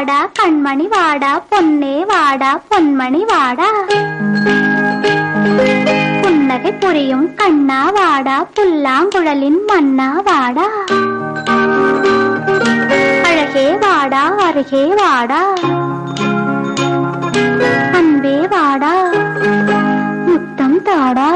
வாடா கண்மணி வாடா பொன்னே வாடா பொன்மணி வாடா புன்னகை புரியும் கண்ணா வாடா புல்லாங்குழலின் மன்னா வாடா அழகே வாடா அருகே வாடா அன்பே வாடா முத்தம் தாடா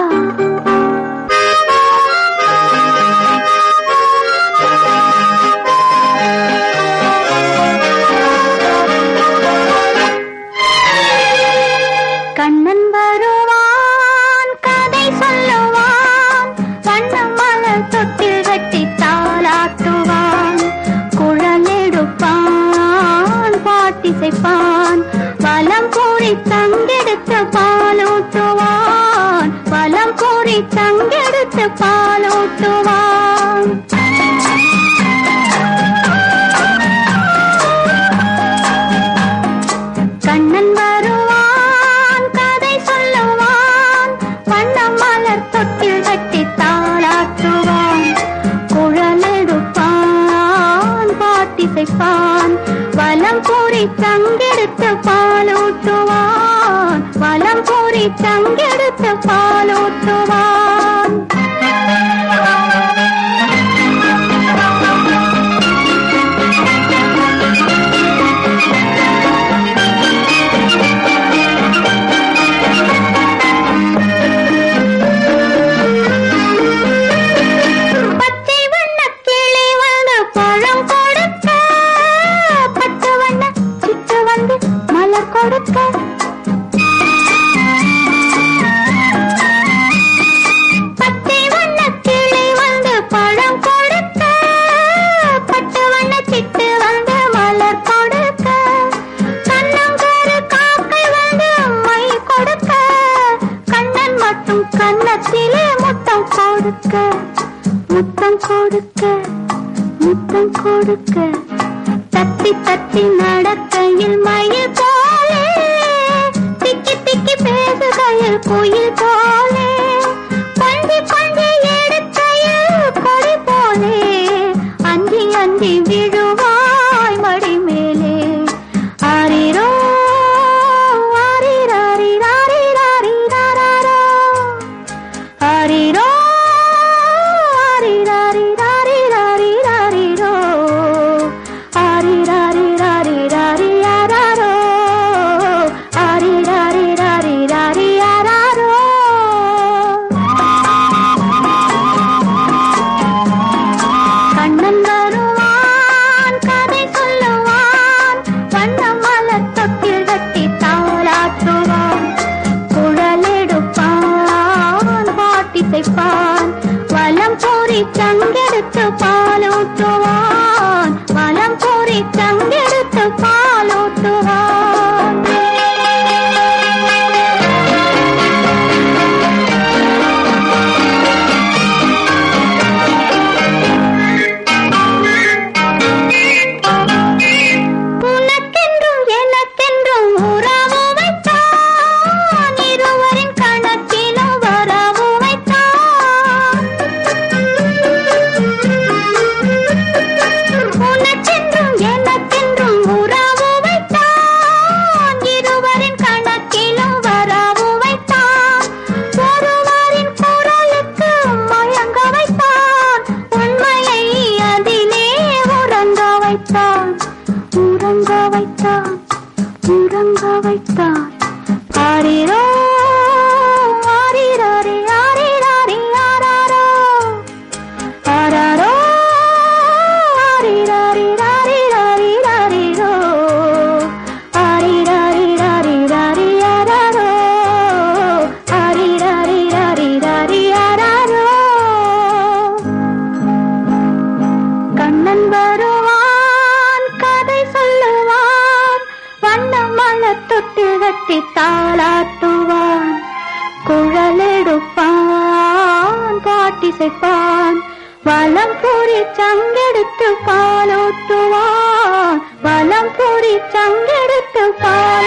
கண்ணன் வருவான் கதை சொல்லுவான் வண்ணம் மலர் தொட்டில் கட்டி தாளாட்டுவான் குழல் எடுப்பான் பாட்டிசைப்பான் வலம் கூறி தங்கெடுத்து பாலூட்டுவான் வலம் கூறி தங்கெடுத்து பாலூட்டுவான் கண்ணன் வருவான் கதை சொல்லுவான் வண்ணம் மலர் தொட்டில் கட்டி தாளாட்டுவான் குழல் எடுப்பான் பாட்டிசைப்பான் வலம் கூறி தங்கெடுத்து பாலூட்டுவான் வலம் கூறி தங்கெடுத்து பாலூட்டுவான் பச்சை வண்ணக் கிளி வந்து பழம் கொடுக்க பட்டு வண்ண சிட்டு வந்து மலர் கொடுக்க பச்சை வண்ணக் கிளி வந்து பழம் கொடுக்க பட்டு வண்ண சிட்டு வந்து மலர் கொடுக்க கண்ணங்கரு காக்கை வந்து மை கொடுக்க கண்ணன் மட்டும் கன்னத்திலே முத்தம் கொடுக்க முத்தம் கொடுக்க முத்தம் கொடுக்க தத்தி தத்தி நடக்கையில் மயில் போலே திக்கி திக்கி பேசுகையில் குயில் போலே கொஞ்சி கொஞ்சி எடுக்கையில் கொடி போலே அஞ்சி அஞ்சி விழுவாய் மடி மேலே ஆரிரோ ஆரிராரிராரிராரிராரோ ஆரிரோ ஆரிராரிராரிராரிராரிரோ ஆரிராரிராரிராரிராரோ ஆரிராரிராரிராரிராரோ கண்ணன் வருவான் கதை சொல்லுவான் வண்ணம் மலர் தொட்டில் கட்டி தாளாட்டுவான் குழல் எடுப்பான் பாட்டிசைப்பான் வலம் கூறி தங்கெடுத்து பாலூட்டுவான் வலம் கூறி தங்கெடுத்து பாலூட்டுவான் உனக்கென்றும் எனக்கென்றும் உறவு வைத்தான் இருவரின் கணக்கிலும் வரவு வைத்தான் உனக்கென்றும் எனக்கென்றும் உறவு வைத்தான் இருவரின் கணக்கிலும் வரவு வைத்தான் ஒருவரின் குரலுக்கு மயங்க வைத்தான் உண்மையை அதிலே உறங்க வைத்தான் உறங்க வைத்தான் உறங்க வைத்தான் ஆரிரோ ஆரிராரி ஆரிராரி ஆராரோ ஆராரோ ஆரிராரி ராரிராரி ராரிரோ ஆரிராரி ராரிராரி ஆராரோ ஆரிராரி ராரிராரி ஆராரோ கண்ணன் வருவான் கதை சொல்லுவான் வண்ண மலர் தொட்டில் கட்டி தாளாட்டுவான் குழல் எடுப்பான் பாட்டிசைப்பான் வலம் பூரி சங்கெடுத்து பாலூட்டுவான் வலம் பூரி சங்கெடுத்து பால்